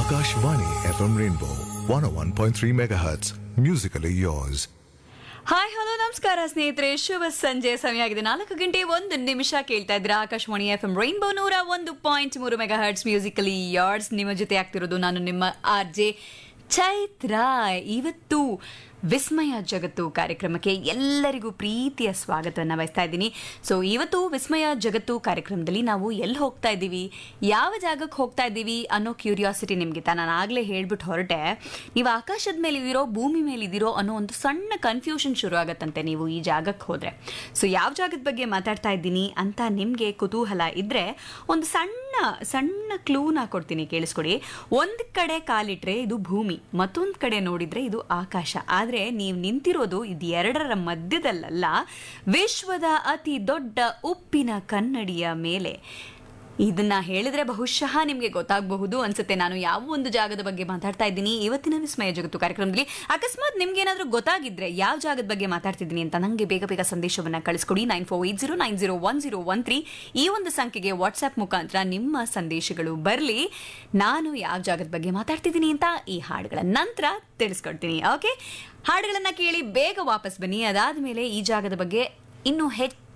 Akashvani FM Rainbow 101.3 MHz. Musically yours. Hi hello ನಮಸ್ಕಾರ ಸ್ನೇಹಿತರೆ ಶುಭ ಸಂಜೆ ಸಮಯ ಆಗಿದೆ ನಾಲ್ಕು ಗಂಟೆ ಒಂದು ನಿಮಿಷ ಕೇಳ್ತಾ ಇದ್ರ ಆಕಾಶವಾಣಿ ಎಫ್ ಎಂ ರೈನ್ಬೋ ನೂರ ಒಂದು ಪಾಯಿಂಟ್ ಮೂರು ಮೆಗಾ ಹರ್ಟ್ಸ್ ಮ್ಯೂಸಿಕಲಿ ಯಾರ್ಡ್ಸ್ ನಿಮ್ಮ ಜೊತೆ ಆಗ್ತಿರೋದು ನಾನು ನಿಮ್ಮ ಆರ್ ಜೆ ಚೈತ್ರ ಇವತ್ತು ವಿಸ್ಮಯ ಜಗತ್ತು ಕಾರ್ಯಕ್ರಮಕ್ಕೆ ಎಲ್ಲರಿಗೂ ಪ್ರೀತಿಯ ಸ್ವಾಗತವನ್ನು ಬಯಸ್ತಾ ಇದ್ದೀನಿ ಸೊ ಇವತ್ತು ವಿಸ್ಮಯ ಜಗತ್ತು ಕಾರ್ಯಕ್ರಮದಲ್ಲಿ ನಾವು ಎಲ್ಲಿ ಹೋಗ್ತಾ ಇದ್ದೀವಿ ಯಾವ ಜಾಗಕ್ಕೆ ಹೋಗ್ತಾ ಇದ್ದೀವಿ ಅನ್ನೋ ಕ್ಯೂರಿಯಾಸಿಟಿ ನಿಮಗೆ ನಾನು ಆಗಲೇ ಹೇಳ್ಬಿಟ್ಟು ಹೊರಟೆ ನೀವು ಆಕಾಶದ ಮೇಲೆ ಇದಿರೋ ಭೂಮಿ ಮೇಲೆ ಇದಿರೋ ಅನ್ನೋ ಒಂದು ಸಣ್ಣ ಕನ್ಫ್ಯೂಷನ್ ಶುರು ಆಗತ್ತಂತೆ ನೀವು ಈ ಜಾಗಕ್ಕೆ ಹೋದ್ರೆ ಸೊ ಯಾವ ಜಾಗದ ಬಗ್ಗೆ ಮಾತಾಡ್ತಾ ಇದ್ದೀನಿ ಅಂತ ನಿಮಗೆ ಕುತೂಹಲ ಇದ್ರೆ ಒಂದು ಸಣ್ಣ ಸಣ್ಣ ಕ್ಲೂನ ಕೊಡ್ತೀನಿ ಕೇಳಿಸ್ಕೊಡಿ ಒಂದ್ ಕಡೆ ಕಾಲಿಟ್ರೆ ಇದು ಭೂಮಿ ಮತ್ತೊಂದ್ ಕಡೆ ನೋಡಿದ್ರೆ ಇದು ಆಕಾಶ ಆದ್ರೆ ನೀವು ನಿಂತಿರೋದು ಇದು ಎರಡರ ಮಧ್ಯದಲ್ಲಲ್ಲ ವಿಶ್ವದ ಅತಿ ದೊಡ್ಡ ಉಪ್ಪಿನ ಕನ್ನಡಿಯ ಮೇಲೆ ಇದನ್ನ ಹೇಳಿದ್ರೆ ಬಹುಶಃ ನಿಮಗೆ ಗೊತ್ತಾಗಬಹುದು ಅನ್ಸುತ್ತೆ ನಾನು ಯಾವ ಒಂದು ಜಾಗದ ಬಗ್ಗೆ ಮಾತಾಡ್ತಾ ಇದ್ದೀನಿ ಇವತ್ತಿನ ವಿಸ್ಮಯ ಜಗತ್ತು ಕಾರ್ಯಕ್ರಮದಲ್ಲಿ ಅಕಸ್ಮಾತ್ ನಿಮ್ಗೆ ಏನಾದ್ರೂ ಗೊತ್ತಾಗಿದ್ರೆ ಯಾವ ಜಾಗದ ಬಗ್ಗೆ ಮಾತಾಡ್ತಿದ್ದೀನಿ ಅಂತ ನಂಗೆ ಬೇಗ ಬೇಗ ಸಂದೇಶವನ್ನ ಕಳಿಸ್ಕೊಡಿ nine four eight zero nine zero one zero one three ಈ ಒಂದು ಸಂಖ್ಯೆಗೆ ವಾಟ್ಸ್ಆಪ್ ಮುಖಾಂತರ ನಿಮ್ಮ ಸಂದೇಶಗಳು ಬರಲಿ ನಾನು ಯಾವ ಜಾಗದ ಬಗ್ಗೆ ಮಾತಾಡ್ತಿದ್ದೀನಿ ಅಂತ ಈ ಹಾಡುಗಳ ನಂತರ ತಿಳಿಸ್ಕೊಡ್ತೀನಿ ಓಕೆ ಹಾಡುಗಳನ್ನ ಕೇಳಿ ಬೇಗ ವಾಪಸ್ ಬನ್ನಿ ಅದಾದ್ಮೇಲೆ ಈ ಜಾಗದ ಬಗ್ಗೆ ಇನ್ನೂ ಹೆಚ್ಚು